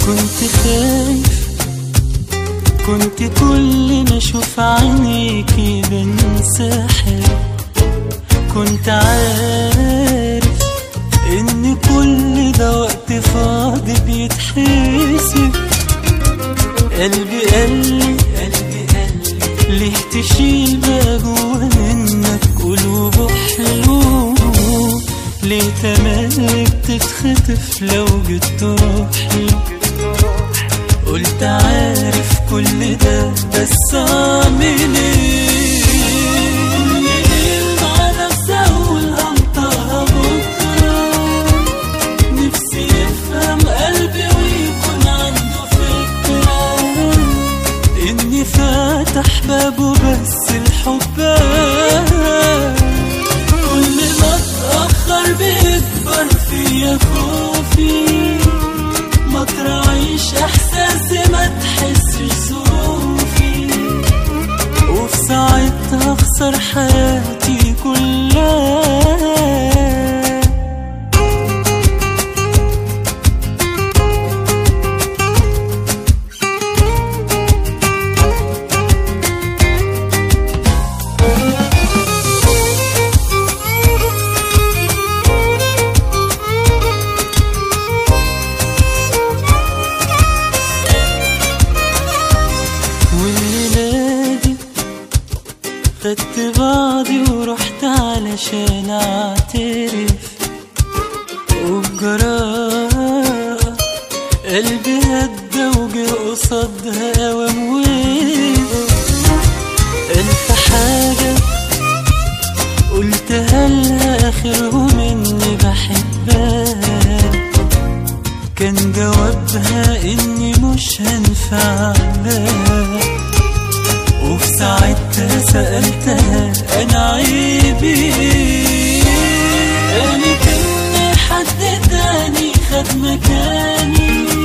كنت خايف كنت كل ما اشوف عينيكي بنسحب كنت عارف ان كل ده وقت فاضي بيتحسب قلبي قالي قلبي قالي ليه تشيل بقى جوا منك قلوب حلوب ليه تملك تتخطف لو جيت تروحي قلت عارف كل ده بس اعمل ايه مع نفسي اقول هنطقها بكره نفسي يفهم قلبي ويكون عنده فكرة إني فاتح بابه بس الحب كل ما اتأخر بيكبر فيا خوفي ما تراعيش إحساسي ما تحسش ظروفي وفي ساعتها أخسر حياتي كلها والليلة دي خدت بعضي ورحت علشان اعترف وبجراء قلبي هدى وجه قصادها قوام وقف ألف حاجة قلتها لها آخرهم إني بحبها كان جوابها إني مش هنفع لها وفي ساعتها سألتها أنا عيبي إيه؟ قالت إن حد تاني خد مكاني